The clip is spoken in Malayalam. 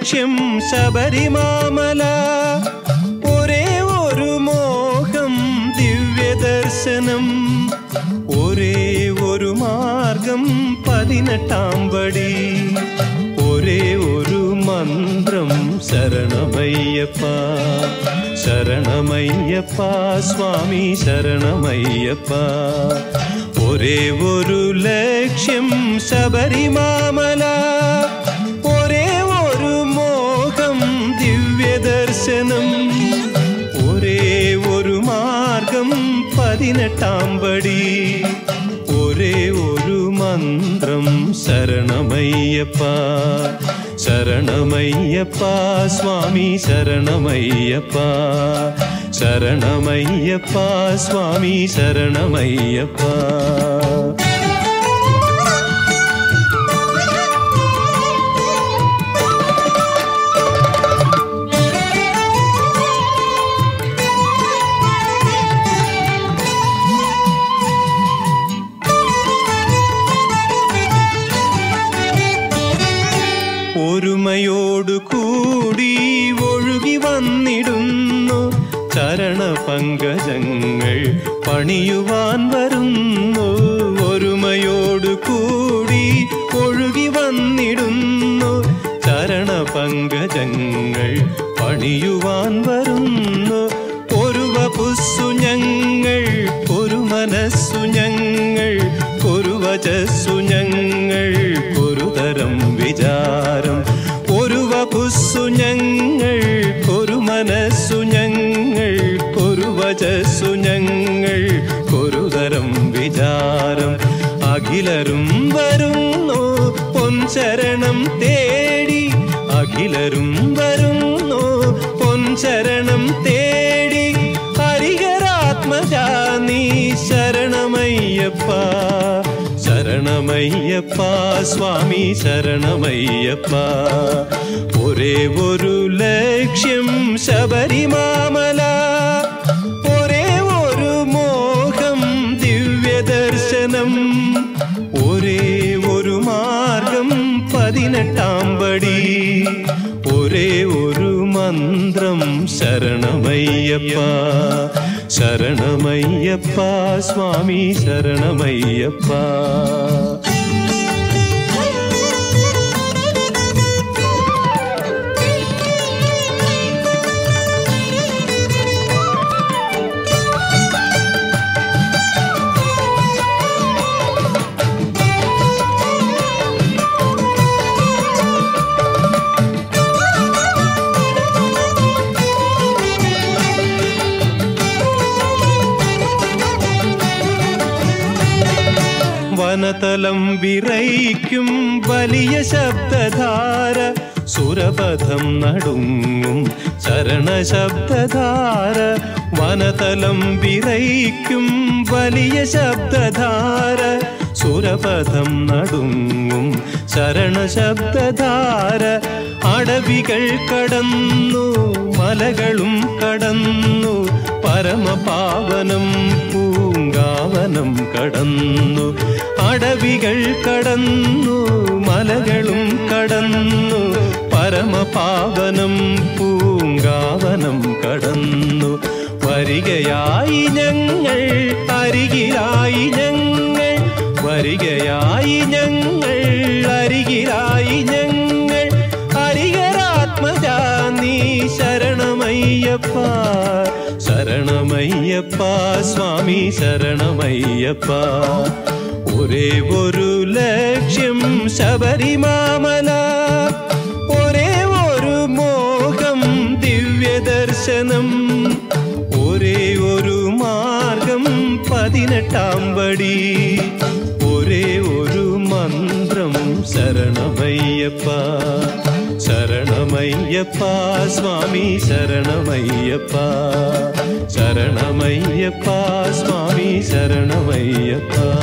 ലക്ഷ്യം ശബരിമാമല ഒരേ ഒരു മോഹം ദിവ്യദർശനം ഒരേ ഒരു മാർഗം പതിനെട്ടാം പടി ഒരേ ഒരു മന്ത്രം ശരണമയ്യപ്പ ശരണമയ്യപ്പ സ്വാമി ശരണമയ്യപ്പ ഒരേ ഒരു ലക്ഷ്യം ശബരിമാമല ഒരേ ഒരു മോഹം ദിവ്യദർശനം ഒരേ ഒരു മാർഗം പതിനെട്ടാം പടി ഒരേ ഒരു മന്ത്രം ശരണമയ്യപ്പ ശരണമയ്യപ്പ സ്വാമി ശരണമയ്യപ്പ ശരണമയ്യപ്പ സ്വാമി ശരണമയ്യപ്പ ഒരുമയോടു കൂടി ഒഴുകി വന്നിടുന്നു ചരണ പങ്കജങ്ങൾ പണിയുവാൻ വരുന്നു ഒരുമയോടു കൂടി ഒഴുകി വന്നിടുന്നു ചരണ പങ്കജങ്ങൾ പണിയുവാൻ വരുന്നു ഒരു വപുസ്സു ഞങ്ങൾ ഒരു മനസ്സു ഞങ്ങൾ ഒരു വചസ്സു ഞങ്ങൾ ഒരു തരം വിചാരം ഒരു വപുസ്സു ഞങ്ങൾ ഒരു മനസ്സു ഞങ്ങൾ ഒരു വചസ്സു ഞങ്ങൾ ഒരു തരം വിചാരം അഖിലരും വരുന്നു പൊൻചരണം തേടി അഖിലരും വരുന്നു പൊൻചരണം തേടി ഹരിഹരാത്മജാ നീ ശരണമയ്യപ്പ ശരണമയ്യപ്പ സ്വാമി ശരണമയ്യപ്പ ഒരേ ഒരു ലക്ഷ്യം ശബരിമാമല ഒരേ ഒരു മോഹം ദിവ്യദർശനം ഒരേ ഒരു മാർഗം പതിനെട്ടാം പടി ഒരേ ഒരു മന്ത്രം ശരണമയ്യപ്പ ശരണമയ്യപ്പ സ്വാമി ശരണമയ്യപ്പ വനതലം വിറയ്ക്കും വലിയ ശബ്ദധാര സുരപഥം നടുങ്ങും ശരണശബ്ദധാര വനതലം വിറയ്ക്കും വലിയ ശബ്ദധാര സുരപഥം നടുങ്ങും ശരണശബ്ദധാര അടവികൾ കടന്നു മലകളും കടന്നു പരമപാവനം പൂങ്കാവനം കടന്നു അടവികൾ കടന്നു മലകളും കടന്നു പരമപാവനം പൂങ്കാവനം കടന്നു വരികയായി ഞങ്ങൾ അരികിലായി ഞങ്ങൾ വരികയായി ഞങ്ങൾ അരികിലായി ഞങ്ങൾ ഹരിഹരാത്മജാ നീ ശരണമയ്യപ്പ ശരണമയ്യപ്പ സ്വാമി ശരണമയ്യപ്പ ഒരേ ഒരു ലക്ഷ്യം ശബരിമാമല ഒരേ ഒരു മോഹം ദിവ്യദർശനം ഒരേ ഒരു മാർഗം പതിനെട്ടാം പടി ഒരേ ഒരു മന്ത്രം ശരണമയ്യപ്പ ശരണമയ്യപ്പ സ്വാമി ശരണമയ്യപ്പ ശരണമയ്യപ്പ സ്വാമി ശരണമയ്യപ്പ